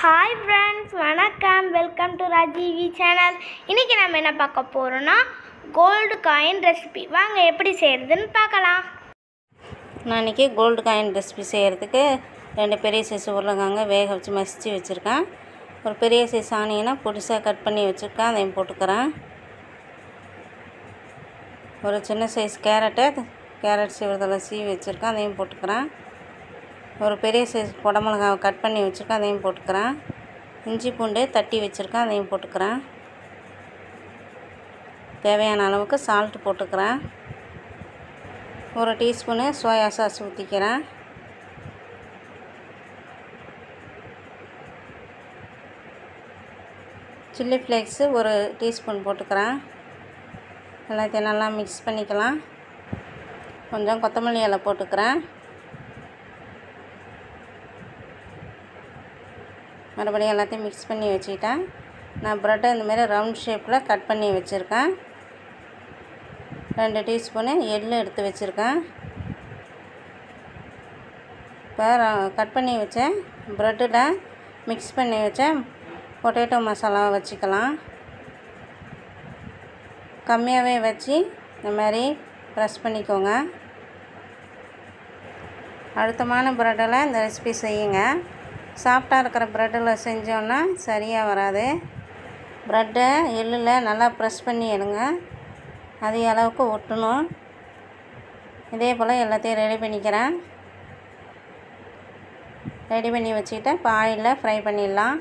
hi friends வணக்கம் welcome to Rajeevi channel இன்றைக்கி நம்ம என்ன பார்க்க போகிறோன்னா கோல்டு காயின் ரெசிபி வாங்க எப்படி செய்கிறதுன்னு பார்க்கலாம் நான் இன்றைக்கி கோல்டு காயின் ரெசிபி செய்கிறதுக்கு ரெண்டு பெரிய சைஸ் உருளைக்கிழங்க வேக வச்சு மசித்து வச்சுருக்கேன் ஒரு பெரிய சைஸ் ஆனியனை பொடிசாக கட் பண்ணி வச்சுருக்கேன் அதையும் போட்டுக்கிறேன் ஒரு சின்ன சைஸ் கேரட்டை கேரட் சீவிரத்தில் சீவி வச்சுருக்கேன் அதையும் போட்டுக்கிறேன் ஒரு பெரிய சைஸ் குடமிளகாவை கட் பண்ணி வச்சுருக்கேன் அதையும் போட்டுக்கிறேன் இஞ்சி பூண்டு தட்டி வச்சுருக்கேன் அதையும் போட்டுக்கிறேன் தேவையான அளவுக்கு சால்ட்டு போட்டுக்கிறேன் ஒரு டீஸ்பூனு சோயா சாஸ் ஊற்றிக்கிறேன் சில்லி ஃப்ளேக்ஸு ஒரு டீஸ்பூன் போட்டுக்கிறேன் எல்லாத்தையும் நல்லா மிக்ஸ் பண்ணிக்கலாம் கொஞ்சம் கொத்தமல்லி இலை போட்டுக்கிறேன் மறுபடியும் எல்லாத்தையும் மிக்ஸ் பண்ணி வச்சுக்கிட்டேன் நான் ப்ரெட்டை இந்தமாரி ரவுண்ட் ஷேப்பில் கட் பண்ணி வச்சுருக்கேன் ரெண்டு டீஸ்பூனு எள்ளு எடுத்து வச்சுருக்கேன் இப்போ கட் பண்ணி வச்சேன் ப்ரெட்டில் மிக்ஸ் பண்ணி வச்சேன் பொட்டேட்டோ மசாலா வச்சுக்கலாம் கம்மியாகவே வச்சு இந்த மாதிரி ப்ரெஸ் பண்ணிக்கோங்க அழுத்தமான ப்ரெட்டில் இந்த ரெசிபி செய்யுங்க சாஃப்டாக இருக்கிற ப்ரெட்டில் செஞ்சோன்னா சரியாக வராது ப்ரெட்டை எள்ளில் நல்லா ப்ரெஸ் பண்ணி எடுங்க அதே அளவுக்கு ஒட்டணும் இதே போல் எல்லாத்தையும் ரெடி பண்ணிக்கிறேன் ரெடி பண்ணி வச்சுக்கிட்டு இப்போ ஆயிலில் ஃப்ரை பண்ணிடலாம்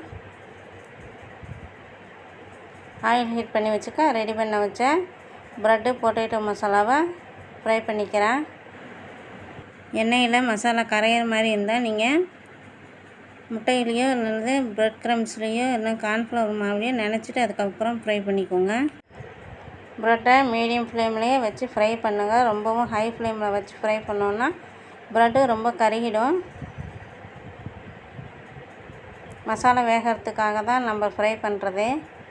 ஆயில் ஹீட் பண்ணி வச்சுக்க ரெடி பண்ண வச்ச ப்ரெட்டு பொட்டேட்டோ மசாலாவை ஃப்ரை பண்ணிக்கிறேன் எண்ணெயில் மசாலா கரையிற மாதிரி இருந்தால் நீங்கள் முட்டையிலையோ அல்லது ப்ரெட் க்ரம்ஸ்லேயோ இல்லை கார்ன்ஃப்ளவர் மாவுலையோ நினச்சிட்டு அதுக்கப்புறம் ஃப்ரை பண்ணிக்கோங்க ப்ரெட்டை மீடியம் ஃப்ளேம்லேயே வச்சு ஃப்ரை பண்ணுங்கள் ரொம்பவும் ஹை ஃப்ளேமில் வச்சு ஃப்ரை பண்ணோன்னா ப்ரெட்டு ரொம்ப கருகிடும் மசாலா வேகிறதுக்காக தான் நம்ம ஃப்ரை பண்ணுறது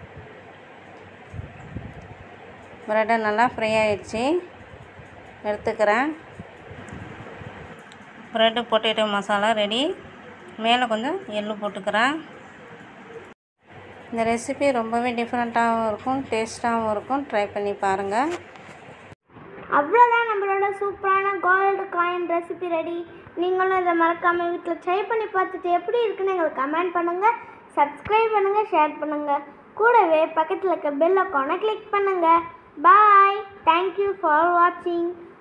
ப்ரெட்டை நல்லா ஃப்ரை ஆகிடுச்சு எடுத்துக்கிறேன் ப்ரெட்டு பொட்டேட்டோ மசாலா ரெடி மேலே கொஞ்சம் எள்ளு போட்டுக்கிறேன் இந்த ரெசிபி ரொம்பவே டிஃப்ரெண்ட்டாகவும் இருக்கும் டேஸ்ட்டாகவும் இருக்கும் ட்ரை பண்ணி பாருங்கள் அவ்வளோதான் நம்மளோட சூப்பரான கோல்டு காயின் ரெசிபி ரெடி நீங்களும் இதை மறக்காமல் வீட்டில் ட்ரை பண்ணி பார்த்துட்டு எப்படி இருக்குன்னு எங்களுக்கு கமெண்ட் பண்ணுங்கள் சப்ஸ்கிரைப் பண்ணுங்கள் ஷேர் பண்ணுங்கள் கூடவே பக்கத்தில் இருக்க பெல் அக்கௌண்ட்டை கிளிக் பண்ணுங்கள் பாய் தேங்க்யூ ஃபார் வாட்சிங்